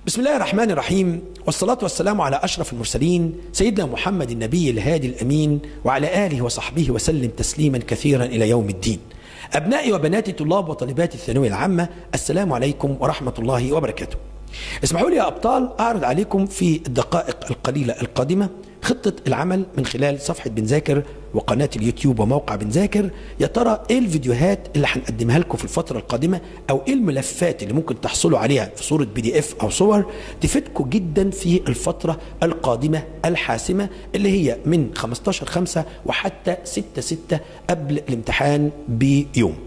بسم الله الرحمن الرحيم والصلاة والسلام على أشرف المرسلين سيدنا محمد النبي الهادي الأمين وعلى آله وصحبه وسلم تسليما كثيرا إلى يوم الدين أبنائي وبناتي طلاب وطالبات الثانوية العامة السلام عليكم ورحمة الله وبركاته اسمحوا لي يا أبطال أعرض عليكم في الدقائق القليلة القادمة خطة العمل من خلال صفحة بنذاكر وقناة اليوتيوب وموقع بنذاكر يا ترى ايه الفيديوهات اللي هنقدمها لكم في الفترة القادمة او ايه الملفات اللي ممكن تحصلوا عليها في صورة بي دي اف او صور تفيدكم جدا في الفترة القادمة الحاسمة اللي هي من 15 5 وحتى 6 6 قبل الامتحان بيوم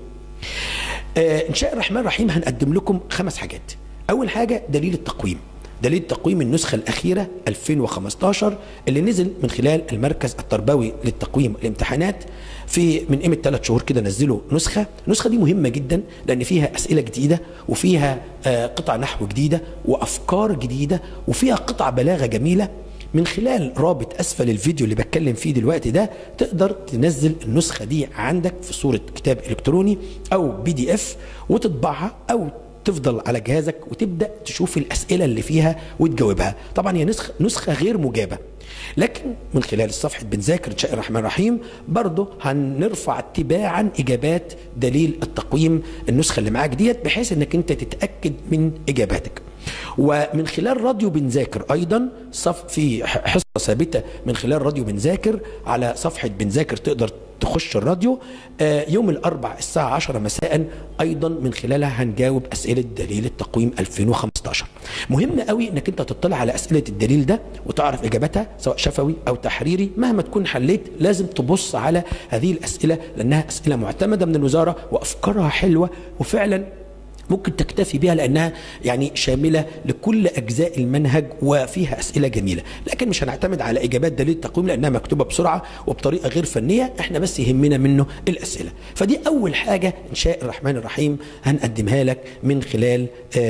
آه ان شاء الرحمن الرحيم هنقدم لكم خمس حاجات اول حاجة دليل التقويم دليل تقويم النسخة الأخيرة 2015 اللي نزل من خلال المركز التربوي للتقويم الامتحانات في من قيمة ثلاث شهور كده نزلوا نسخة النسخة دي مهمة جدا لأن فيها أسئلة جديدة وفيها آه قطع نحو جديدة وأفكار جديدة وفيها قطع بلاغة جميلة من خلال رابط اسفل الفيديو اللي بتكلم فيه دلوقتي ده تقدر تنزل النسخه دي عندك في صوره كتاب الكتروني او بي دي اف وتطبعها او تفضل على جهازك وتبدا تشوف الاسئله اللي فيها وتجاوبها طبعا هي نسخه نسخه غير مجابه لكن من خلال صفحه بنذاكر ان شاء الرحمن الرحيم برضه هنرفع تباعا اجابات دليل التقويم النسخه اللي معاك ديت بحيث انك انت تتاكد من اجاباتك ومن خلال راديو بنذاكر ايضا صف في حصه ثابته من خلال راديو بنذاكر على صفحه بنذاكر تقدر تخش الراديو يوم الاربع الساعه 10 مساء ايضا من خلالها هنجاوب اسئله دليل التقويم 2015 مهم قوي انك انت تطلع على اسئله الدليل ده وتعرف اجابتها سواء شفوي او تحريري مهما تكون حليت لازم تبص على هذه الاسئله لانها اسئله معتمده من الوزاره وافكارها حلوه وفعلا ممكن تكتفي بها لانها يعني شامله لكل اجزاء المنهج وفيها اسئله جميله، لكن مش هنعتمد على اجابات دليل التقويم لانها مكتوبه بسرعه وبطريقه غير فنيه، احنا بس يهمنا منه الاسئله. فدي اول حاجه ان شاء الرحمن الرحيم هنقدمها لك من خلال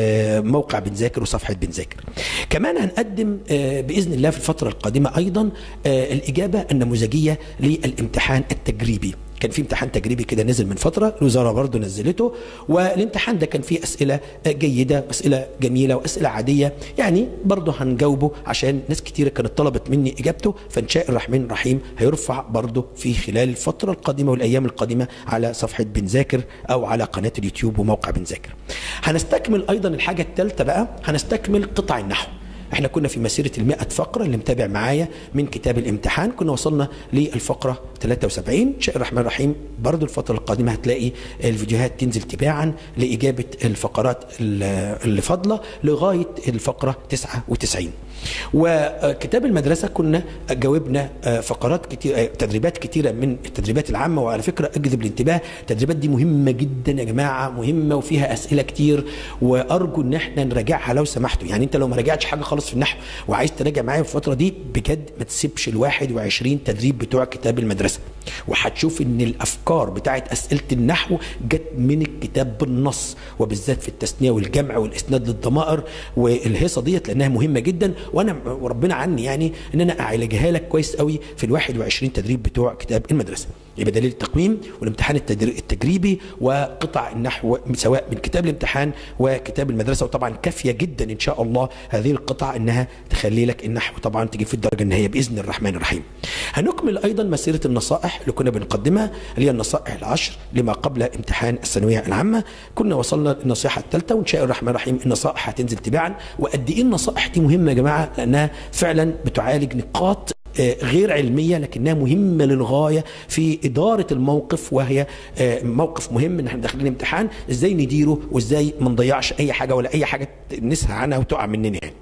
موقع بنذاكر وصفحه بنذاكر. كمان هنقدم باذن الله في الفتره القادمه ايضا الاجابه النموذجيه للامتحان التجريبي. كان في امتحان تجريبي كده نزل من فتره الوزاره برضه نزلته والامتحان ده كان فيه اسئله جيده واسئله جميله واسئله عاديه يعني برضه هنجاوبه عشان ناس كتيره كانت طلبت مني اجابته فان شاء الرحمن الرحيم هيرفع برضه في خلال الفتره القادمه والايام القادمه على صفحه بنذاكر او على قناه اليوتيوب وموقع بنذاكر. هنستكمل ايضا الحاجه الثالثه بقى هنستكمل قطع النحو. احنا كنا في مسيره المئة فقره اللي متابع معايا من كتاب الامتحان كنا وصلنا للفقره 73 شاء الرحمن الرحيم برضو الفتره القادمه هتلاقي الفيديوهات تنزل تباعا لاجابه الفقرات اللي فاضله لغايه الفقره 99 وكتاب المدرسه كنا جاوبنا فقرات كتير تدريبات كتيره من التدريبات العامه وعلى فكره اجذب الانتباه التدريبات دي مهمه جدا يا جماعه مهمه وفيها اسئله كتير وارجو ان احنا نراجعها لو سمحتوا يعني انت لو ما راجعتش حاجه خالص في النحو وعايز تراجع معايا في الفتره دي بجد ما تسيبش ال 21 تدريب بتوع كتاب المدرسه وهتشوف ان الافكار بتاعت اسئله النحو جت من الكتاب بالنص وبالذات في التثنيه والجمع والاسناد للضمائر والهيصه ديت لانها مهمه جدا وانا وربنا عني يعني ان انا اعالجها لك كويس قوي في ال 21 تدريب بتوع كتاب المدرسه يبقى دليل التقويم والامتحان التجريبي وقطع النحو سواء من كتاب الامتحان وكتاب المدرسه وطبعا كافيه جدا ان شاء الله هذه القطع انها تخلي لك النحو طبعا تجيب في الدرجه النهائيه باذن الرحمن الرحيم. هنكمل ايضا مسيره النصائح اللي كنا بنقدمها اللي هي النصائح العشر لما قبل امتحان الثانويه العامه كنا وصلنا للنصيحه الثالثه وان شاء الرحمن الرحيم النصائح هتنزل تباعا وقد ايه النصائح دي مهمه يا جماعه لانها فعلا بتعالج نقاط غير علميه لكنها مهمه للغايه في اداره الموقف وهي موقف مهم ان احنا داخلين امتحان ازاي نديره وازاي ما نضيعش اي حاجه ولا اي حاجه نسهى عنها وتقع مننا يعني.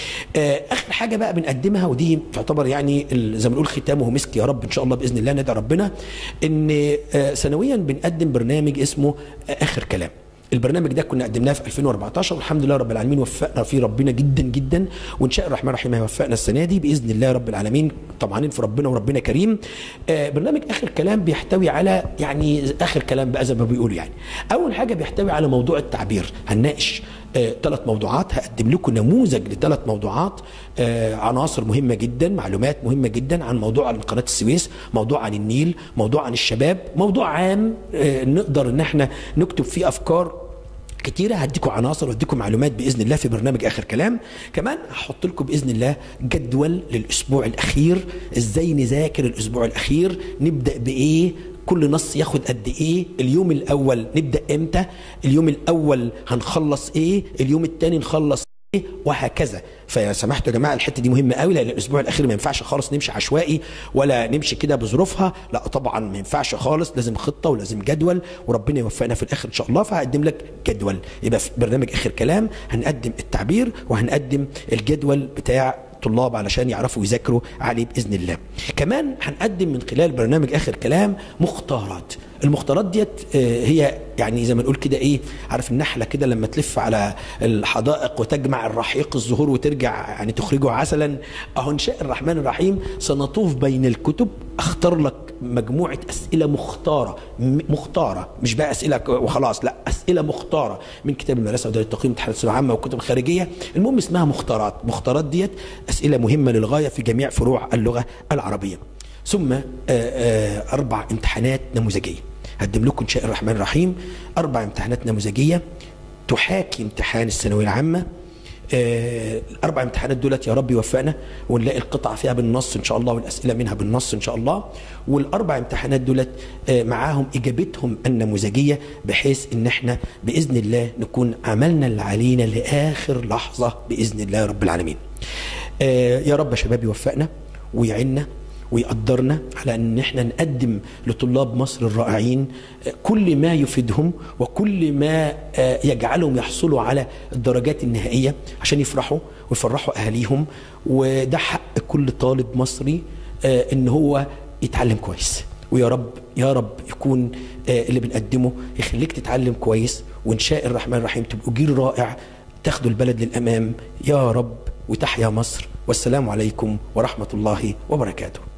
اخر حاجه بقى بنقدمها ودي تعتبر يعني زي ما بنقول ختامه مسك يا رب ان شاء الله باذن الله ندعي ربنا ان سنويا بنقدم برنامج اسمه اخر كلام. البرنامج ده كنا قدمناه في 2014 والحمد لله رب العالمين وفقنا فيه ربنا جدا جدا وان شاء الرحمن الرحيم هيوفقنا السنه دي باذن الله رب العالمين طبعا في ربنا وربنا كريم آه برنامج اخر كلام بيحتوي على يعني اخر كلام بقى زي ما بيقولوا يعني اول حاجه بيحتوي على موضوع التعبير هنناقش ثلاث آه موضوعات هقدم لكم نموذج لثلاث موضوعات آه عناصر مهمه جدا معلومات مهمه جدا عن موضوع عن قناه السويس موضوع عن النيل موضوع عن الشباب موضوع عام آه نقدر ان احنا نكتب فيه افكار كتيرة هديكم عناصر واديكم معلومات بإذن الله في برنامج آخر كلام كمان هحط لكم بإذن الله جدول للأسبوع الأخير إزاي نذاكر الأسبوع الأخير نبدأ بإيه كل نص ياخد قد ايه اليوم الاول نبدا امتى اليوم الاول هنخلص ايه اليوم الثاني نخلص ايه وهكذا فيا سمحتوا يا جماعه الحته دي مهمه قوي لان الاسبوع الاخير ما ينفعش خالص نمشي عشوائي ولا نمشي كده بظروفها لا طبعا ما ينفعش خالص لازم خطه ولازم جدول وربنا يوفقنا في الاخر ان شاء الله فهقدم لك جدول يبقى في برنامج اخر كلام هنقدم التعبير وهنقدم الجدول بتاع طلاب علشان يعرفوا يذاكروا عليه باذن الله. كمان هنقدم من خلال برنامج اخر كلام مختارات. المختارات ديت هي يعني زي ما نقول كده ايه عارف النحله كده لما تلف على الحدائق وتجمع الرحيق الزهور وترجع يعني تخرجه عسلا اهو ان شاء الرحمن الرحيم سنطوف بين الكتب اختار لك مجموعه اسئله مختاره مختاره مش بقى اسئله وخلاص لا اسئله مختاره من كتاب المدرسه ودار التقييم امتحانات الثانويه العامه والكتب الخارجيه المهم اسمها مختارات مختارات ديت اسئله مهمه للغايه في جميع فروع اللغه العربيه ثم آآ آآ اربع امتحانات نموذجيه هقدم لكم ان شاء الرحمن الرحيم اربع امتحانات نموذجيه تحاكي امتحان الثانويه العامه آه الاربع امتحانات دولت يا رب يوفقنا ونلاقي القطعه فيها بالنص ان شاء الله والاسئله منها بالنص ان شاء الله والاربع امتحانات دولت آه معاهم اجابتهم النموذجيه بحيث ان احنا باذن الله نكون عملنا اللي علينا لاخر لحظه باذن الله يا رب العالمين. آه يا رب يا شباب يوفقنا ويعيننا ويقدرنا على ان احنا نقدم لطلاب مصر الرائعين كل ما يفيدهم وكل ما يجعلهم يحصلوا على الدرجات النهائيه عشان يفرحوا ويفرحوا اهاليهم وده حق كل طالب مصري ان هو يتعلم كويس ويا رب يا رب يكون اللي بنقدمه يخليك تتعلم كويس وان شاء الرحمن الرحيم تبقوا جيل رائع تاخدوا البلد للامام يا رب وتحيا مصر والسلام عليكم ورحمه الله وبركاته